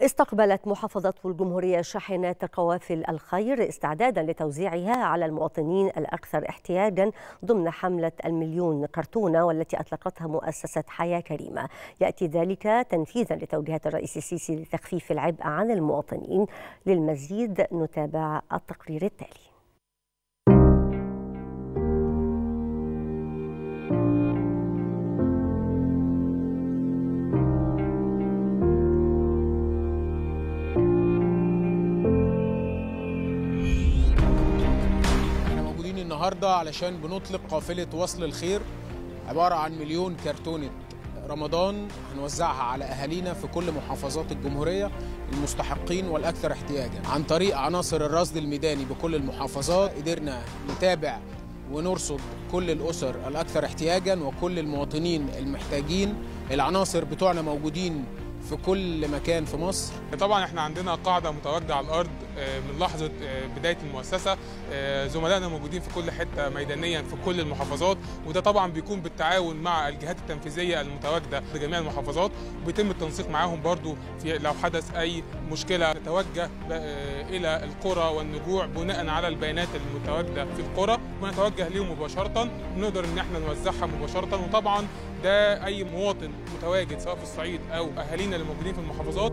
استقبلت محافظة الجمهورية شاحنات قوافل الخير استعدادا لتوزيعها على المواطنين الأكثر احتياجا ضمن حملة المليون كرتونة والتي أطلقتها مؤسسة حياة كريمة يأتي ذلك تنفيذا لتوجيهات الرئيس السيسي لتخفيف العبء عن المواطنين للمزيد نتابع التقرير التالي النهارده علشان بنطلق قافله وصل الخير عباره عن مليون كرتونه رمضان هنوزعها على اهالينا في كل محافظات الجمهوريه المستحقين والاكثر احتياجا عن طريق عناصر الرصد الميداني بكل المحافظات قدرنا نتابع ونرصد كل الاسر الاكثر احتياجا وكل المواطنين المحتاجين العناصر بتوعنا موجودين في كل مكان في مصر طبعا احنا عندنا قاعده متواجده على الارض من لحظه بدايه المؤسسه زملائنا موجودين في كل حته ميدانيا في كل المحافظات وده طبعا بيكون بالتعاون مع الجهات التنفيذيه المتواجده في جميع المحافظات وبيتم التنسيق معاهم برضو في لو حدث اي مشكله نتوجه الى القرى والنجوع بناء على البيانات المتواجده في القرى ونتوجه ليهم مباشره ونقدر ان احنا نوزعها مباشره وطبعا ده اي مواطن متواجد سواء في الصعيد او اهالينا اللي موجودين في المحافظات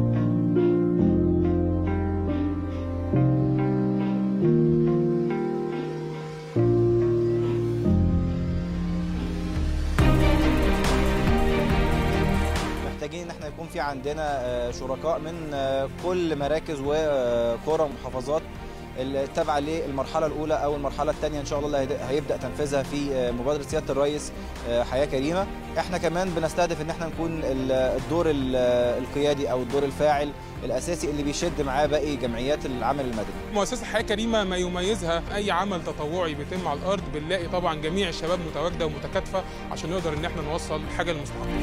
محتاجين ان احنا يكون في عندنا شركاء من كل مراكز وقرى ومحافظات التابعه للمرحله الاولى او المرحله الثانيه ان شاء الله اللي هيبدا تنفيذها في مبادره سياده الرئيس حياه كريمه احنا كمان بنستهدف ان احنا نكون الدور القيادي او الدور الفاعل الاساسي اللي بيشد معاه باقي جمعيات العمل المدني. مؤسسه حياه كريمه ما يميزها اي عمل تطوعي بيتم على الارض بنلاقي طبعا جميع الشباب متواجده ومتكاتفه عشان نقدر ان احنا نوصل حاجه للمستحقين.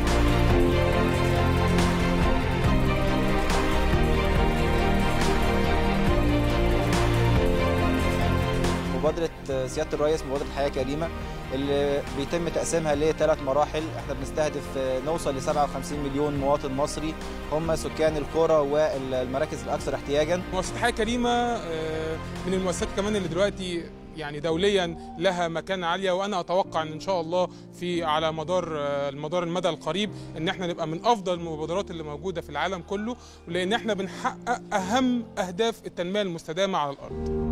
مبادره سياده الرئيس مبادره حياه كريمه اللي بيتم تقسيمها لثلاث مراحل احنا بنستهدف نوصل ل 57 مليون مواطن مصري هم سكان القرى والمراكز الاكثر احتياجا مؤسسه حياه كريمه من المؤسسات كمان اللي دلوقتي يعني دوليا لها مكانه عاليه وانا اتوقع ان ان شاء الله في على مدار المدار المدى القريب ان احنا نبقى من افضل المبادرات اللي موجوده في العالم كله لان احنا بنحقق اهم اهداف التنميه المستدامه على الارض